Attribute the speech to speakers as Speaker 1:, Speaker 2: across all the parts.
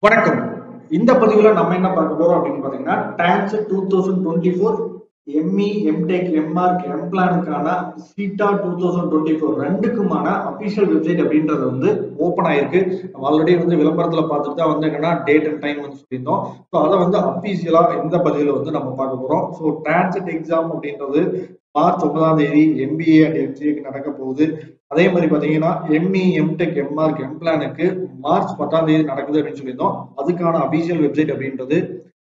Speaker 1: வணக்கம் இந்த பதிவுல நம்ம என்ன பார்க்க போறோம் அப்படின்னு பாத்தீங்கன்னா TANCET two thousand twenty four ME MTech MArch எம்பிளானுக்கான சீட்டா டூ தௌசண்ட் டுவெண்ட்டி ஃபோர் ரெண்டுக்குமான அபிஷியல் வெப்சைட் அப்படின்றது வந்து ஓப்பன் ஆயிருக்கு நம்ம ஆல்ரெடி வந்து விளம்பரத்துல பார்த்துட்டு தான் வந்து என்னன்னா டேட் அண்ட் டைம் வந்து சொல்லியிருந்தோம் ஸோ அதை வந்து அபிஷியலா இந்த பதிவுல வந்து நம்ம பார்க்க போறோம் ஸோ டிரான்சிட் எக்ஸாம் அப்படின்றது மார்ச் ஒன்பதாம் தேதி எம்பிஏ அண்ட் எம்சிஏக்கு நடக்க போகுது அதே மாதிரி பாத்தீங்கன்னா எம்இ எம்டெக் எம்ஆர்க் எம்பிளானுக்கு மார்ச் பத்தாம் தேதி நடக்குது அப்படின்னு சொல்லியிருந்தோம் அதுக்கான அபிஷியல் வெப்சைட் அப்படின்றது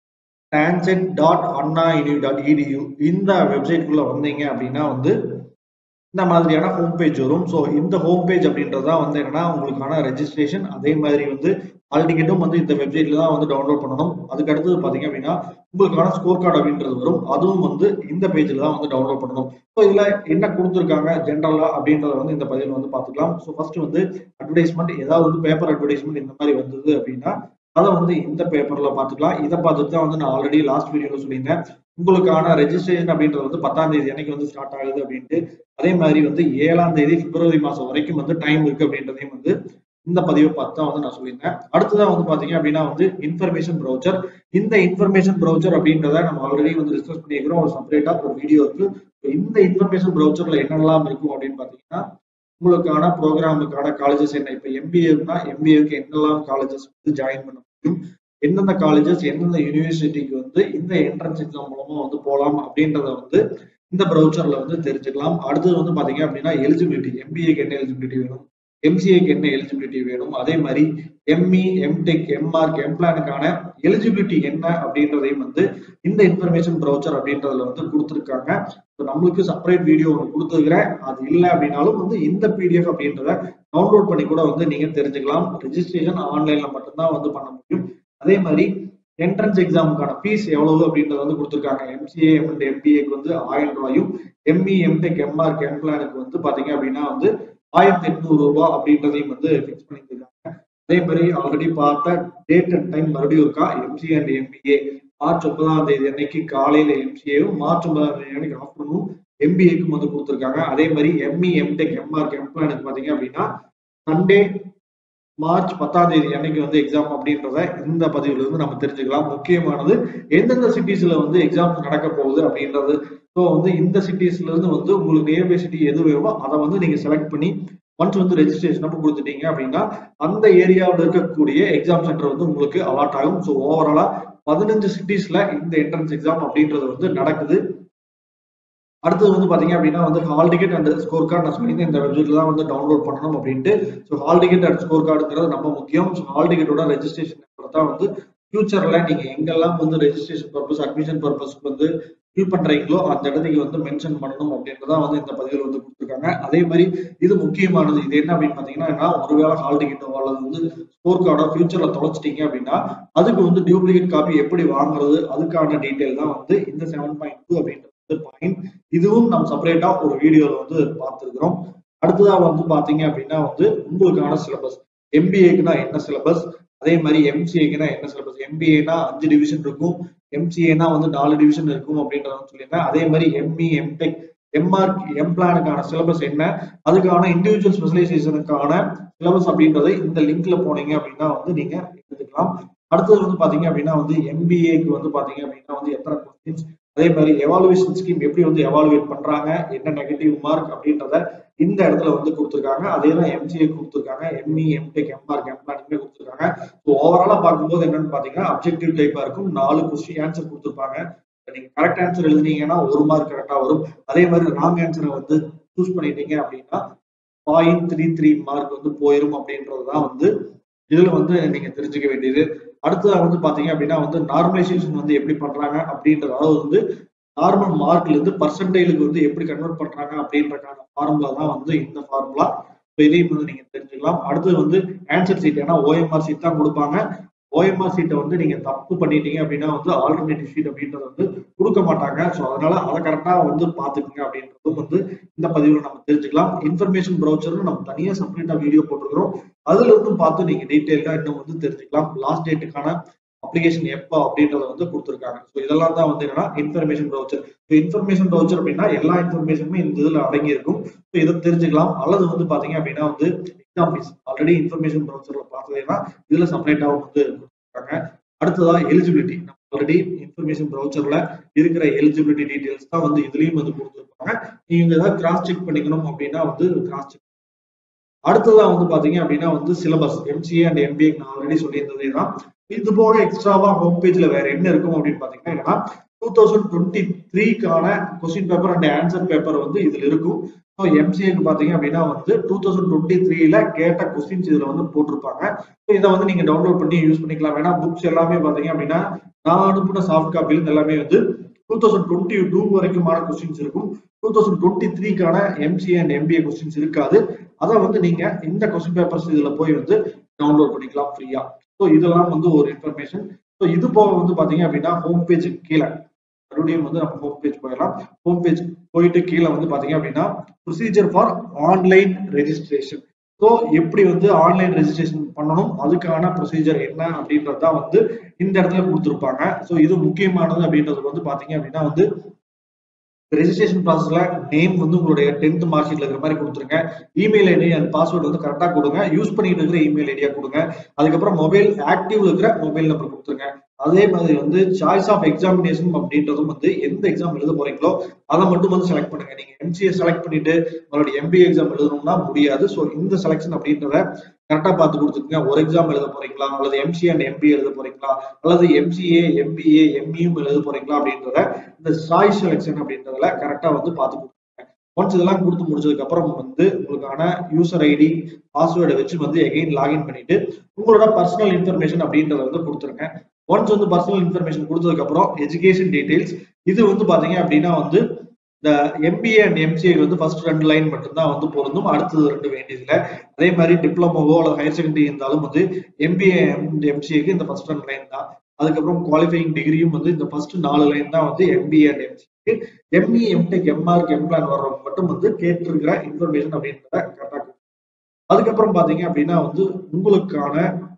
Speaker 1: TANCET dot Anna dot edu இந்த வெப்சைட்குள்ள வந்தீங்க அப்படின்னா வந்து இந்த மாதிரியான ஹோம் பேஜ் வரும் ஸோ இந்த ஹோம் பேஜ் அப்படின்றது தான் வந்து என்னன்னா உங்களுக்கான ரெஜிஸ்ட்ரேஷன் அதே மாதிரி வந்து ஆல் டிக்கெட்டும் வந்து இந்த வெப்சைட்ல தான் வந்து டவுன்லோட் பண்ணணும் அதுக்கு அடுத்தது பாத்தீங்க அப்படின்னா உங்களுக்கான ஸ்கோர் கார்டு அப்படின்றது வரும் அதுவும் வந்து இந்த பேஜ்ல தான் வந்து டவுன்லோட் பண்ணணும் ஸோ இதுல என்ன கொடுத்துருக்காங்க ஜென்ரலா அப்படின்றத வந்து இந்த பதிவில் வந்து பார்த்துக்கலாம் ஸோ ஃபர்ஸ்ட் வந்து அட்வர்டைஸ்மெண்ட் ஏதாவது வந்து பேப்பர் அட்வர்டைஸ்மெண்ட் இந்த மாதிரி வந்தது அப்படின்னா அதை வந்து இந்த பேப்பர்ல பார்த்துக்கலாம் இதை பார்த்துட்டு தான் வந்து நான் ஆல்ரெடி லாஸ்ட் வீடியோல சொல்லியிருந்தேன் உங்களுக்கான ரெஜிஸ்ட்ரேஷன் அப்படின்றது வந்து பத்தாம் தேதி அன்னைக்கு வந்து ஸ்டார்ட் ஆகுது அப்படின்ட்டு அதே மாதிரி வந்து ஏழாம் தேதி பிப்ரவரி மாசம் வரைக்கும் வந்து டைம் இருக்கு அப்படின்றதையும் வந்து இந்த பதிவை பார்த்து தான் வந்து நான் சொல்லியிருந்தேன் அடுத்ததான் வந்து பாத்தீங்க அப்படின்னா வந்து இன்ஃபர்மேஷன் ப்ரௌச்சர் இந்த இன்ஃபர்மேஷன் ப்ரௌச்சர் அப்படின்றத நம்ம ஆல்ரெடி வந்து டிஸ்கஸ் பண்ணியிருக்கிறோம் ஒரு செப்பரேட்டா ஒரு வீடியோ இருக்கு இந்த இன்ஃபர்மேஷன் ப்ரௌச்சர்ல என்னெல்லாம் இருக்கும் அப்படின்னு பாத்தீங்கன்னா உங்களுக்கான ப்ரோக்ராமுக்கான காலேஜஸ் என்ன இப்ப எம்பிஏனா எம்பிஏக்கு என்னெல்லாம் காலேஜஸ் வந்து ஜாயின் பண்ண முடியும் எந்தெந்த காலேஜஸ் எந்தெந்த யூனிவர்சிட்டிக்கு வந்து இந்த என்ட்ரன்ஸ் எக்ஸாம் மூலமா வந்து போகலாம் அப்படின்றத வந்து இந்த ப்ரௌச்சர்ல வந்து தெரிஞ்சுக்கலாம் அடுத்தது வந்து பாத்தீங்க அப்படின்னா எலிஜிபிலிட்டி எம்பிஏக்கு என்ன எலிஜிபிலிட்டி வேணும் எம்சிஏக்கு என்ன எலிஜிபிலிட்டி வேணும் அதே மாதிரி எம்இ எம்டெக் எம்ஆர்க் எம்பிளானுக்கான எலிஜிபிலிட்டி என்ன அப்படின்றதையும் வந்து இந்த இன்ஃபர்மேஷன் ப்ரௌச்சர் அப்படின்றதுல வந்து கொடுத்துருக்காங்க நம்மளுக்கு செப்பரேட் வீடியோ ஒன்று கொடுத்துருக்கிறேன் அது இல்லை அப்படின்னாலும் வந்து இந்த பிடிஎஃப் அப்படின்றத டவுன்லோட் பண்ணி கூட வந்து நீங்க தெரிஞ்சுக்கலாம் ரெஜிஸ்ட்ரேஷன் ஆன்லைன்ல மட்டும்தான் வந்து பண்ண முடியும் அதே மாதிரி என்ட்ரன்ஸ் எக்ஸாமுக்கான ஃபீஸ் எவ்வளவு அப்படின்றத வந்து கொடுத்துருக்காங்க எம்சிஏ அண்ட் எம்பிஏக்கு வந்து ஆயிரம் ரூபாயும் எம்இ எம்டெக் எம்ஆர்க் எம்பிளானுக்கு வந்து பாத்தீங்க அப்படின்னா வந்து ஆயிரத்தி எட்நூறு ரூபாய் அப்படின்றதையும் வந்து ஃபிக்ஸ் பண்ணியிருக்காங்க அதே மாதிரி ஆல்ரெடி பார்த்த டேட் அண்ட் டைம் மறுபடியும் இருக்கா எம்சிஏ அண்ட் எம்பிஏ மார்ச் ஒன்பதாம் தேதி அன்னைக்கு காலையில எம்சிஏவும் மார்ச் ஒன்பதாம் தேதி அன்னைக்கு ஆஃப்டர்நூன் எம்பிஏக்கும் வந்து கொடுத்துருக்காங்க அதே மாதிரி எம்இ எம்டெக் எம்ஆர்க் எம்பிளானுக்கு பாத்தீங்க அப்படின்னா சண்டே மார்ச் பத்தாம் தேதி அன்னைக்கு வந்து எக்ஸாம் அப்படின்றத இந்த பதிவுல இருந்து நம்ம தெரிஞ்சுக்கலாம் முக்கியமானது எந்தெந்த சிட்டிஸ்ல வந்து எக்ஸாம்ஸ் நடக்க போகுது அப்படின்றது ஸோ வந்து இந்த சிட்டிஸ்ல இருந்து வந்து உங்களுக்கு நியர்பை சிட்டி எது வேணுமோ அதை வந்து நீங்க செலக்ட் பண்ணி ஒன்ஸ் வந்து ரெஜிஸ்ட்ரேஷன் அப்போ கொடுத்துட்டீங்க அப்படின்னா அந்த ஏரியாவில் இருக்கக்கூடிய எக்ஸாம் சென்டர் வந்து உங்களுக்கு அலாட் ஆகும் ஸோ ஓவராலா பதினஞ்சு சிட்டிஸ்ல இந்த என்ட்ரன்ஸ் எக்ஸாம் அப்படின்றது வந்து நடக்குது அடுத்தது வந்து பாத்தீங்க அப்படின்னா வந்து hall ticket and score card நான் சொல்லியிருந்தேன் இந்த வெப்சைட்ல தான் வந்து டவுன்லோட் பண்ணணும் அப்படின்ட்டு so hall ticket and score கார்டுங்கிறது ரொம்ப முக்கியம் ஸோ ஹால் டிக்கெட்டோட ரெஜிஸ்ட்ரேஷன் நம்பர் தான் வந்து ஃபியூச்சர்ல நீங்க எங்கெல்லாம் வந்து ரெஜிஸ்ட்ரேஷன் பர்பஸ் அட்மிஷன் பர்பஸ்க்கு வந்து ஃபில் பண்றீங்களோ அந்த இடத்துக்கு வந்து மென்ஷன் பண்ணணும் அப்படின்றத வந்து இந்த பதிவில் வந்து கொடுத்துருக்காங்க அதே மாதிரி இது முக்கியமானது இது என்ன அப்படின்னு பாத்தீங்கன்னா ஒருவேளை ஹால் டிக்கெட்டோ அல்லது வந்து ஸ்கோர் கார்டோ ஃபியூச்சர்ல தொலைச்சிட்டீங்க அப்படின்னா அதுக்கு வந்து டியூப்ளிகேட் காப்பி எப்படி வாங்குறது அதுக்கான டீட்டெயில் தான் வந்து இந்த செவன் பாயிண்ட் டூ அப்படின்றது பாயிண்ட் இதுவும் நம்ம செப்பரேட்டா ஒரு வீடியோல வந்து பார்த்துருக்கிறோம் அடுத்ததா வந்து பாத்தீங்க அப்படின்னா வந்து உங்களுக்கான சிலபஸ் எம்பிஏக்குனா என்ன சிலபஸ் அதே மாதிரி எம்சிஏக்குனா என்ன சிலபஸ் எம்பிஏனா அஞ்சு டிவிஷன் இருக்கும் எம்சிஏனா வந்து நாலு டிவிஷன் இருக்கும் அப்படின்றத சொல்லியிருந்தேன் அதே மாதிரி எம்இ எம்டெக் எம்ஆர்க் எம்பிளானுக்கான சிலபஸ் என்ன அதுக்கான இண்டிவிஜுவல் ஸ்பெஷலைசேஷனுக்கான சிலபஸ் அப்படின்றத இந்த லிங்க்ல போனீங்க அப்படின்னா வந்து நீங்க எடுத்துக்கலாம் அடுத்தது வந்து பாத்தீங்க அப்படின்னா வந்து எம்பிஏக்கு வந்து பாத்தீங்க அப்படின்னா வந்து எத்தனை கொஸ்டின்ஸ் அதே மாதிரி எவாலுவேஷன் ஸ்கீம் எப்படி வந்து எவாலுவேட் பண்றாங்க என்ன நெகட்டிவ் மார்க் அப்படின்றத இந்த இடத்துல வந்து கொடுத்துருக்காங்க அதே தான் எம்சிஏ கொடுத்துருக்காங்க எம்இ எம்டெக் எம்ஆர்க் எம்ப்ளானிக்குமே கொடுத்துருக்காங்க ஸோ ஓவராலா பார்க்கும்போது என்னன்னு பாத்தீங்கன்னா அப்ஜெக்டிவ் டைப்பா இருக்கும் நாலு கொஸ்டின் ஆன்சர் கொடுத்துருப்பாங்க நீங்க கரெக்ட் ஆன்சர் எழுதுனீங்கன்னா ஒரு மார்க் கரெக்டா வரும் அதே மாதிரி ராங் ஆன்சரை வந்து சூஸ் பண்ணிட்டீங்க அப்படின்னா பாயிண்ட் த்ரீ த்ரீ மார்க் வந்து போயிரும் அப்படின்றதுதான் வந்து இதுல வந்து நீங்க தெரிஞ்சுக்க வேண்டியது அடுத்ததா வந்து பாத்தீங்க அப்படின்னா வந்து நார்மலைசேஷன் வந்து எப்படி பண்றாங்க அப்படின்றது அதாவது வந்து நார்மல் மார்க்ல இருந்து பர்சன்டேஜுக்கு வந்து எப்படி கன்வெர்ட் பண்றாங்க அப்படின்றக்கான ஃபார்முலா தான் வந்து இந்த ஃபார்முலா இதையும் வந்து நீங்க தெரிஞ்சுக்கலாம் அடுத்தது வந்து ஆன்சர் சீட் ஏன்னா ஓஎம்ஆர் சீட் தான் கொடுப்பாங்க ஓஎம்ஆர் சீட்டை வந்து நீங்க தப்பு பண்ணிட்டீங்க அப்படின்னா வந்து ஆல்டர்னேட்டிவ் ஷீட் அப்படின்றது வந்து கொடுக்க மாட்டாங்க ஸோ அதனால அதை கரெக்டா வந்து பாத்துக்கோங்க அப்படின்றதும் வந்து இந்த பதிவுல நம்ம தெரிஞ்சுக்கலாம் இன்ஃபர்மேஷன் ப்ரௌச்சர்னு நம்ம தனியா செப்பரேட்டா வீடியோ போட்டிருக்கிறோம் அதுல இருந்து பார்த்து நீங்க டீட்டெயிலா இன்னும் வந்து தெரிஞ்சுக்கலாம் லாஸ்ட் டேட்டுக்கான அப்ளிகேஷன் எப்போ அப்படின்றத வந்து கொடுத்துருக்காங்க ஸோ இதெல்லாம் தான் வந்து என்னன்னா information brochure so information brochure அப்படின்னா எல்லா இன்ஃபர்மேஷனுமே இந்த இதுல அடங்கி இருக்கும் ஸோ இதை தெரிஞ்சுக்கலாம் அல்லது வந்து பாத்தீங்க அப்படின்னா வந்து எக்ஸாம் ஃபீஸ் ஆல்ரெடி இன்ஃபர்மேஷன் ப்ரௌச்சர்ல பார்த்ததுன்னா இதுல செப்பரேட்டாகவும் வந்து கொடுத்துருக்காங்க அடுத்ததா எலிஜிபிலிட்டி நம்ம ஆல்ரெடி இன்ஃபர்மேஷன் ப்ரௌச்சர்ல இருக்கிற எலிஜிபிலிட்டி டீடைல்ஸ் தான் வந்து இதுலயும் வந்து கொடுத்துருப்பாங்க நீங்க ஏதாவது கிராஸ் செக் பண்ணிக்கணும் அப்படின்னா வந்து கிராஸ் செக் அடுத்ததா வந்து பாத்தீங்க அப்படின்னா வந்து சிலபஸ் எம்சிஏ அண்ட் எம்பிஏ நான் ஆல்ரெடி சொல்லியிருந்ததே தான் இது போக எக்ஸ்ட்ராவா ஹோம் பேஜ்ல வேற என்ன இருக்கும் அப்படின்னு பாத்தீங்கன்னா என்னன்னா டூ தௌசண்ட் டுவெண்ட்டி த்ரீக்கான question paper and answer paper வந்து இதுல இருக்கும் ஸோ எம்சிஏக்கு பாத்தீங்க அப்படின்னா வந்து டூ தௌசண்ட் டுவெண்ட்டி த்ரீல கேட்ட கொஸ்டின்ஸ் இதுல வந்து போட்டிருப்பாங்க ஸோ இதை வந்து நீங்க டவுன்லோட் பண்ணி யூஸ் பண்ணிக்கலாம் வேணா புக்ஸ் எல்லாமே பாத்தீங்க அப்படின்னா நான் அனுப்பின சாஃப்ட் காப்பியில் எல்லாமே வந்து டூ தௌசண்ட் டுவெண்ட்டி டூ வரைக்குமான கொஸ்டின்ஸ் இருக்கும் டூ தௌசண்ட் டுவெண்ட்டி த்ரீக்கான எம்சிஏ அண்ட் எம்பிஏ கொஸ்டின்ஸ் இருக்காது அதை வந்து நீங்க இந்த கொஸ்டின் பேப்பர்ஸ் இதுல போய் வந்து டவுன்லோட் பண்ணிக்கலாம் ஃப்ரீயா ஸோ இதெல்லாம் வந்து ஒரு இன்ஃபர்மேஷன் ஸோ இது போக வந்து பாத்தீங்க அப்படின்னா ஹோம் பேஜ் கீழே மறுபடியும் வந்து நம்ம ஹோம் பேஜ் போயிடலாம் ஹோம் பேஜ் போயிட்டு கீழே வந்து பாத்தீங்க அப்படின்னா procedure for online registration so எப்படி வந்து ஆன்லைன் ரெஜிஸ்ட்ரேஷன் பண்ணணும் அதுக்கான ப்ரொசீஜர் என்ன அப்படின்றது தான் வந்து இந்த இடத்துல கொடுத்துருப்பாங்க ஸோ இது முக்கியமானது அப்படின்றது வந்து பாத்தீங்க அப்படின்னா வந்து ரெஜிஸ்ட்ரேஷன் ப்ராசஸ்ல நேம் வந்து உங்களுடைய டென்த் மார்க் ஷீட்ல இருக்கிற மாதிரி கொடுத்துருங்க இமெயில் ஐடி அண்ட் பாஸ்வேர்டு வந்து கரெக்டா கொடுங்க யூஸ் பண்ணிட்டு இருக்கிற இமெயில் ஐடியா கொடுங்க அதுக்கப்புறம் மொபைல் ஆக்டிவ்ல இருக்கிற மொபைல் நம்பர் கொடுத்துருங்க அதே மாதிரி வந்து சாய்ஸ் ஆஃப் எக்ஸாமினேஷன் அப்படின்றதும் வந்து எந்த எக்ஸாம் எழுத போறீங்களோ அதை மட்டும் வந்து செலக்ட் பண்ணுங்க நீங்க எம்சிஏ செலக்ட் பண்ணிட்டு உங்களுடைய எம்பிஏ எக்ஸாம் எழுதணும்னா முடியாது ஸோ இந்த செலெக்ஷன் அப்படின்றத கரெக்டா பார்த்து கொடுத்துருங்க ஒரு எக்ஸாம் எழுத போறீங்களா அல்லது எம்சிஏ அண்ட் எம்பிஏ எழுத போறீங்களா அல்லது எம்சிஏ எம்பிஏ எம்இயும் எழுத போறீங்களா அப்படின்றத இந்த சாய்ஸ் செலெக்ஷன் அப்படின்றதுல கரெக்டா வந்து பார்த்து கொடுத்துருங்க ஒன்ஸ் இதெல்லாம் கொடுத்து முடிச்சதுக்கு அப்புறம் வந்து உங்களுக்கான யூசர் ஐடி பாஸ்வேர்டை வச்சு வந்து எகைன் லாகின் பண்ணிட்டு உங்களோட பர்சனல் இன்ஃபர்மேஷன் அப்படின்றத வந்து கொடுத்துருங்க ஒன்ஸ் வந்து பர்சனல் இன்ஃபர்மேஷன் கொடுத்ததுக்கு அப்புறம் எஜுகேஷன் டீடைல்ஸ் இது வந்து பாத்தீங்க அப்படின்னா வந்து இந்த எம்பிஏ அண்ட் எம்சிஏ வந்து ஃபர்ஸ்ட் ரெண்டு லைன் மட்டும்தான் வந்து பொருந்தும் அடுத்தது ரெண்டு வேண்டியதில்லை அதே மாதிரி டிப்ளமோவோ அல்லது ஹையர் செகண்டரி இருந்தாலும் வந்து எம்பிஏ அண்ட் எம்சிஏக்கு இந்த ஃபர்ஸ்ட் ரெண்டு லைன் தான் அதுக்கப்புறம் குவாலிஃபைங் டிகிரியும் வந்து இந்த ஃபர்ஸ்ட் நாலு லைன் தான் வந்து MBA and MCA ME MTech MArch MPlan வர்றவங்க மட்டும் வந்து கேட்டிருக்கிற இன்ஃபர்மேஷன் அப்படின்றத கரெக்டாக அதுக்கப்புறம் பாத்தீங்க அப்படின்னா வந்து உங்களுக்கான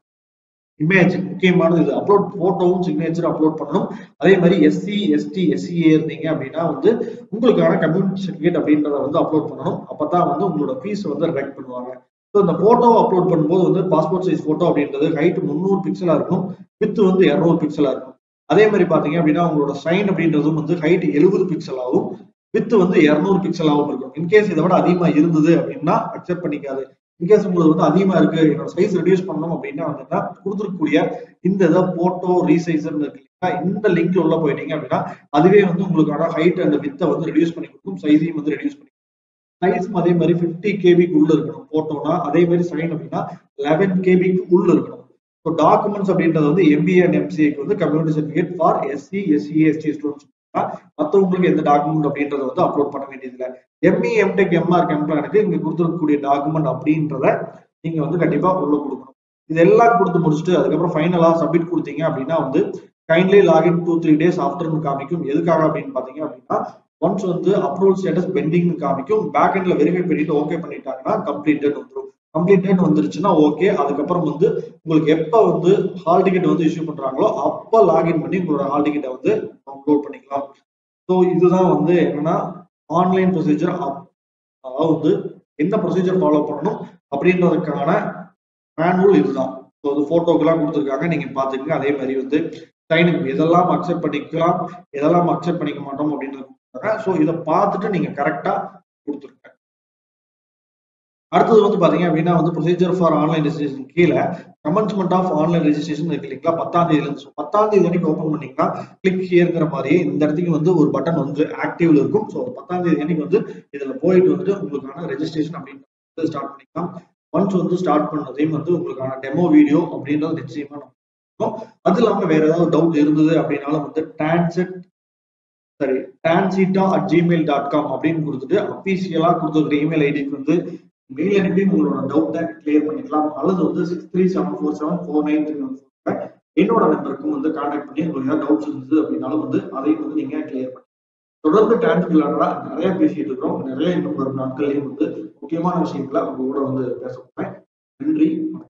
Speaker 1: இமேஜ் முக்கியமானது இது அப்லோட் போட்டோவும் சிக்னேச்சர் அப்லோட் பண்ணணும் அதே மாதிரி எஸ்சி எஸ்டி எஸ்சிஏ இருந்தீங்க அப்படின்னா வந்து உங்களுக்கான கம்யூனிட்டி சர்டிஃபிகேட் அப்படின்றத வந்து அப்லோட் பண்ணணும் அப்பதான் வந்து உங்களோட ஃபீஸ் வந்து ரெக்ட் பண்ணுவாங்க ஸோ இந்த போட்டோ அப்லோட் பண்ணும்போது வந்து பாஸ்போர்ட் சைஸ் போட்டோ அப்படின்றது ஹைட் முந்நூறு பிக்சலா இருக்கும் வித் வந்து இரநூறு பிக்சலா இருக்கும் அதே மாதிரி பாத்தீங்க அப்படின்னா உங்களோட சைன் அப்படின்றதும் வந்து ஹைட் எழுபது பிக்சலாகவும் வித் வந்து இரநூறு பிக்சலாகவும் இருக்கும் இன்கேஸ் இதை விட அதிகமா இருந்தது அப்படின்னா அக்செப்ட் பண்ணிக்காது இன்கேஸ் உங்களுக்கு வந்து அதிகமா இருக்கு என்னோட சைஸ் ரெடியூஸ் பண்ணணும் அப்படின்னா வந்துன்னா கொடுத்துருக்கக்கூடிய இந்த இதை போட்டோ ரீசைசர் இருக்கு இல்லைங்களா இந்த லிங்க்ல உள்ள போயிட்டீங்க அப்படின்னா அதுவே வந்து உங்களுக்கான ஹைட் அண்ட் வித்தை வந்து ரெடியூஸ் பண்ணி கொடுக்கும் சைஸையும் வந்து ரெடியூஸ் பண்ணி சைஸும் அதே மாதிரி ஃபிஃப்டி கேபிக்கு உள்ள இருக்கணும் போட்டோனா அதே மாதிரி சைன் அப்படின்னா லெவன் கேபிக்கு உள்ள இருக்கணும் ஸோ டாக்குமெண்ட்ஸ் அப்படின்றது வந்து எம்பிஏ அண்ட் எம்சிஏக்கு வந்து community certificate for SC SC ST students மற்றவங்களுக்கு எந்த டாக்குமெண்ட் அப்படின்றத வந்து அப்லோட் பண்ண வேண்டியதில்லை எம்இ எம்டெக் எம்ஆர்க் எம்ப்ளானுக்கு இங்க கொடுத்துருக்கக்கூடிய டாக்குமெண்ட் அப்படின்றத நீங்க வந்து கண்டிப்பா உள்ள கொடுக்கணும் இதெல்லாம் கொடுத்து முடிச்சுட்டு அதுக்கப்புறம் ஃபைனலா சப்மிட் கொடுத்தீங்க அப்படின்னா வந்து kindly login two three days ஆஃப்டர்னு காமிக்கும் எதுக்காக அப்படின்னு பாத்தீங்க அப்படின்னா ஒன்ஸ் வந்து அப்ரூவல் ஸ்டேட்டஸ் பெண்டிங்னு காமிக்கும் பேக் எண்ட்ல வெரிஃபை பண்ணிட்டு ஓகே பண்ணிட்டாங்கன்னா கம்ப்ளீட்டட் வந்துடும் கம்ப்ளீட்டட் வந்துருச்சுன்னா ஓகே அதுக்கப்புறம் வந்து உங்களுக்கு எப்ப வந்து ஹால் டிக்கெட் வந்து இஷ்யூ பண்றாங்களோ அப்ப லாகின் பண்ணி உங்களோட ஹால் டிக்கெட்டை வந்து அப்லோட் பண்ணிக்கலாம் ஸோ இதுதான் வந்து என்னன்னா ஆன்லைன் ப்ரொசீஜர் அதாவது என்ன ப்ரொசீஜர் ஃபாலோ பண்ணணும் அப்படின்றதுக்கான மேனுவல் இதுதான் ஸோ அது ஃபோட்டோக்கெல்லாம் கொடுத்துருக்காங்க நீங்க பாத்துக்கங்க அதே மாதிரி வந்து சைனுக்கு எதெல்லாம் அக்செப்ட் பண்ணிக்கலாம் எதெல்லாம் அக்செப்ட் பண்ணிக்க மாட்டோம் அப்படின்றது ஸோ இதை பார்த்துட்டு நீங்க கரெக்டா கொடுத்துருங்க அடுத்தது வந்து பாத்தீங்க அப்படின்னா வந்து ப்ரொசீஜர் ஃபார் ஆன்லைன் ரெஜிஸ்ட்ரேஷன் கீழே கமென்ஸ்மெண்ட் ஆஃப் ஆன்லைன் ரெஜிஸ்ட்ரேஷன் இருக்கு இல்லைங்களா பத்தாம் தேதியில இருந்து பத்தாம் தேதி வரைக்கும் ஓப்பன் பண்ணீங்கன்னா கிளிக் ஹியர்ங்கிற மாதிரி இந்த இடத்துக்கு வந்து ஒரு பட்டன் வந்து ஆக்டிவ்ல இருக்கும் ஸோ பத்தாம் தேதி அன்னைக்கு வந்து இதுல போயிட்டு வந்துட்டு உங்களுக்கான ரெஜிஸ்ட்ரேஷன் அப்படின்னு ஸ்டார்ட் பண்ணிக்கலாம் ஒன்ஸ் வந்து ஸ்டார்ட் பண்ணதையும் வந்து உங்களுக்கான டெமோ வீடியோ அப்படின்றது நிச்சயமா நம்ம அது இல்லாம வேற ஏதாவது டவுட் இருந்தது அப்படின்னாலும் வந்து டான்செட் சரி டான்சிட்டா அட் ஜிமெயில் டாட் காம் அப்படின்னு கொடுத்துட்டு அபிஷியலா கொடுத்துருக்கிற இமெயில் ஐடிக்கு வந்து மெயில் அனுப்பி உங்களோட டவுட்டை கிளியர் பண்ணிக்கலாம் அல்லது வந்து six three seven four seven four nine three one four என்னோட நம்பருக்கும் வந்து கான்டாக்ட் பண்ணி உங்களுக்கு ஏதாவது டவுட்ஸ் இருந்தது அப்படின்னாலும் வந்து அதையும் வந்து நீங்க கிளியர் பண்ணி தொடர்ந்து டான்ஸ் விளையாடுறா நிறைய பேசிட்டு இருக்கிறோம் நிறைய இன்னும் வரும் நாட்கள்லயும் வந்து முக்கியமான விஷயங்களை உங்க கூட வந்து பேச போறேன் நன்றி